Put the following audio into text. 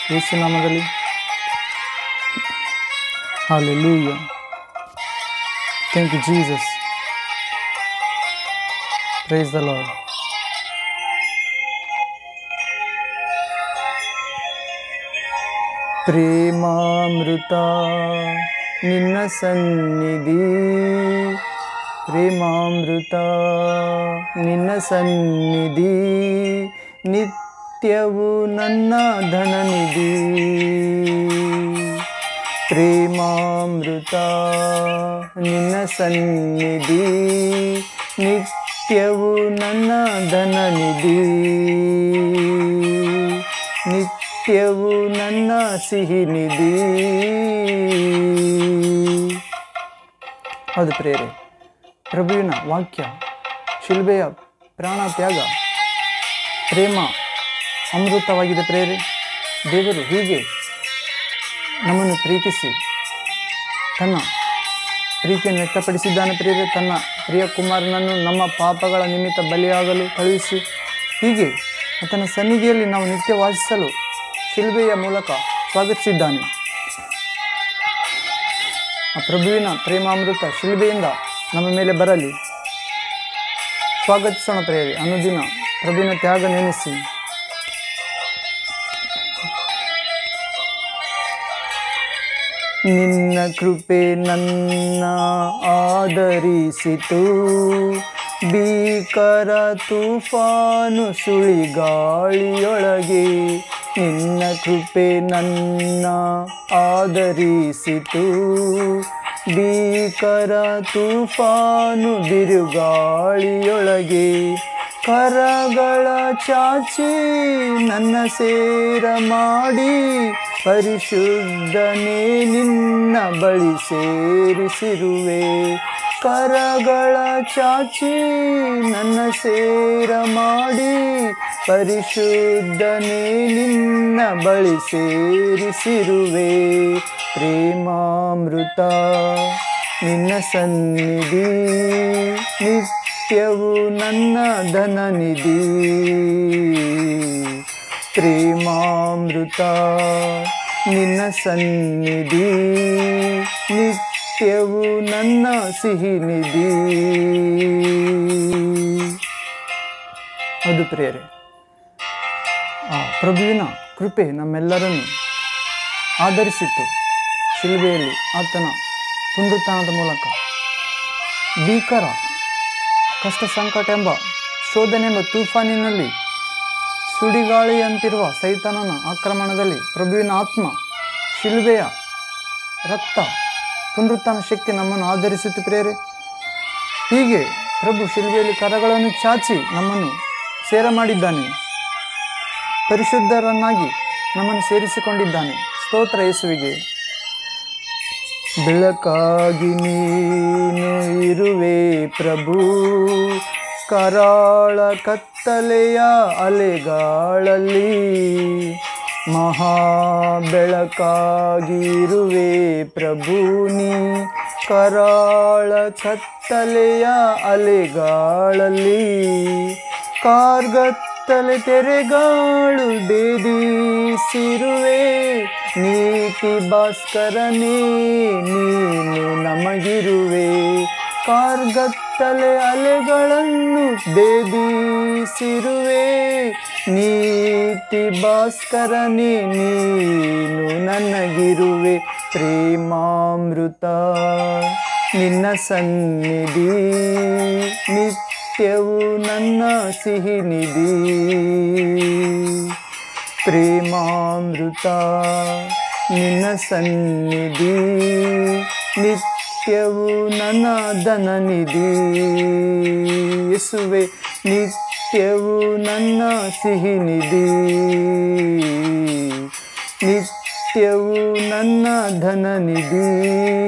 ಯೇಸು ನಾಮದಲ್ಲಿ hallelujah thank you Jesus praise the lord ಪ್ರೇಮಾಮೃತ ನಿನ್ನ ಸನ್ನಿಧಿ ಪ್ರೇಮಾಮೃತ ನಿನ್ನ ಸನ್ನಿಧಿ ನಿತ್ಯವು ನನ್ನ ಧನನಿಧಿ ಪ್ರೇಮಾಮೃತ ನಿನ್ನ ಸನ್ನಿಧಿ ನಿತ್ಯವು ನನ್ನ ಧನನಿಧಿ ನಿತ್ಯವು ನನ್ನ ಸಿಹಿ ನಿಧಿ ಹೌದು ಪ್ರೇರೆ ಪ್ರಭುವಿನ ವಾಕ್ಯ ಶಿಲ್ಬೆಯ ಪ್ರಾಣ ತ್ಯಾಗ ಪ್ರೇಮ ಅಮೃತವಾಗಿದೆ ಪ್ರೇರೆ ದೇವರು ಹೀಗೆ ನಮ್ಮನ್ನು ಪ್ರೀತಿಸಿ ತನ್ನ ಪ್ರೀತಿಯನ್ನು ವ್ಯಕ್ತಪಡಿಸಿದ್ದಾನೆ ಪ್ರಿಯರೇ ತನ್ನ ಪ್ರಿಯ ಕುಮಾರನನ್ನು ನಮ್ಮ ಪಾಪಗಳ ನಿಮಿತ್ತ ಬಲಿಯಾಗಲು ಕಳುಹಿಸಿ ಹೀಗೆ ಆತನ ಸನ್ನಿಧಿಯಲ್ಲಿ ನಾವು ನಿತ್ಯ ವಾಸಿಸಲು ಶಿಲ್ಬೆಯ ಮೂಲಕ ಸ್ವಾಗತಿಸಿದ್ದಾನೆ ಆ ಪ್ರಭುವಿನ ಪ್ರೇಮಾಮೃತ ಶಿಲ್ಬೆಯಿಂದ ನಮ್ಮ ಮೇಲೆ ಬರಲಿ ಸ್ವಾಗತಿಸೋಣ ಪ್ರೇರಿ ಅನುದಿನ ಪ್ರಭುವಿನ ತ್ಯಾಗ ನೆನೆಸಿ ನಿನ್ನ ಕೃಪೆ ನನ್ನ ಆದರಿಸಿತು ಭೀಕರ ತೂಫಾನು ಸುಳಿಗಾಳಿಯೊಳಗೆ ನಿನ್ನ ಕೃಪೆ ನನ್ನ ಆದರಿಸಿತು ಭೀಕರ ತೂಫಾನು ಬಿರುಗಾಳಿಯೊಳಗೆ ಕರಗಳ ಚಾಚಿ ನನ್ನ ಸೇರ ಮಾಡಿ ಪರಿಶುದ್ಧನೇ ನಿನ್ನ ಬಳಿ ಸೇರಿಸಿರುವೆ ಕರಗಳ ಚಾಚಿ ನನ್ನ ಸೇರ ಮಾಡಿ ಪರಿಶುದ್ಧನೇ ನಿನ್ನ ಬಳಿ ಸೇರಿಸಿರುವೆ ಪ್ರೇಮಾಮೃತ ನಿನ್ನ ಸನ್ನಿಧಿ ನಿತ್ಯವು ನನ್ನ ಧನನಿಧಿ ಪ್ರೇಮಾಮೃತ ನಿನ್ನ ಸನ್ನಿಧಿ ನಿತ್ಯವು ನನ್ನ ಸಿಹಿ ನಿಧಿ ಅದು ಪ್ರಿಯರೇ ಆ ಪ್ರಭುವಿನ ಕೃಪೆ ನಮ್ಮೆಲ್ಲರನ್ನು ಆಧರಿಸಿತ್ತು ಶಿಲ್ಬೆಯಲ್ಲಿ ಆತನ ಪುನರುತ್ಥಾನದ ಮೂಲಕ ಭೀಕರ ಕಷ್ಟ ಸಂಕಟ ಎಂಬ ಶೋಧನೆ ಎಂಬ ತೂಫಾನಿನಲ್ಲಿ ಸುಡಿಗಾಳಿಯಂತಿರುವ ಸೈತಾನನ ಆಕ್ರಮಣದಲ್ಲಿ ಪ್ರಭುವಿನ ಆತ್ಮ ಶಿಲ್ಬೆಯ ರಕ್ತ ಪುನರುತ್ಥಾನ ಶಕ್ತಿ ನಮ್ಮನ್ನು ಆಧರಿಸಿತು ಪ್ರೇರೆ ಹೀಗೆ ಪ್ರಭು ಶಿಲ್ಬೆಯಲ್ಲಿ ಕರಗಳನ್ನು ಚಾಚಿ ನಮ್ಮನ್ನು ಸೇರ ಮಾಡಿದ್ದಾನೆ ಪರಿಶುದ್ಧರನ್ನಾಗಿ ನಮ್ಮನ್ನು ಸೇರಿಸಿಕೊಂಡಿದ್ದಾನೆ ಸ್ತೋತ್ರ ಯೇಸುವಿಗೆ ಬೆಳಕಾಗಿ ನೀನು ಇರುವೆ ಪ್ರಭು ಕರಾಳ ಕತ್ತಲೆಯ ಅಲೆಗಾಳಲ್ಲಿ ಮಹಾ ಬೆಳಕಾಗಿ ಇರುವೆ ಪ್ರಭು ನೀ ಕರಾಳ ಕತ್ತಲೆಯ ಅಲೆಗಾಳಲ್ಲಿ ಕಾರ್ಗತ್ತಲೆ ತೆರೆಗಾಳು ಬೇದಿಸಿರುವೆ ನೀತಿ ಭಾಸ್ಕರನೇ ನೀನು ನಮಗಿರುವೆ ಕಾರ್ಗತ್ತಲೆ ಅಲೆಗಳನ್ನು ಬೇದಿಸಿರುವೆ ನೀತಿ ಭಾಸ್ಕರನೇ ನೀನು ನನಗಿರುವೆ ಪ್ರೇಮಾಮೃತ ನಿನ್ನ ಸನ್ನಿಧಿ ನಿತ್ಯವು ನನ್ನ ಸಿಹಿ ನಿಧಿ ಪ್ರೇಮಾಮೃತ ನಿನ್ನ ಸನ್ನಿಧಿ ನಿತ್ಯವು ನನ್ನ ಧನನಿಧಿ ಯೇಸುವೆ ನಿತ್ಯವು ನನ್ನ ಸಿಹಿ ನಿಧಿ ನಿತ್ಯವು ನನ್ನ ಧನನಿಧಿ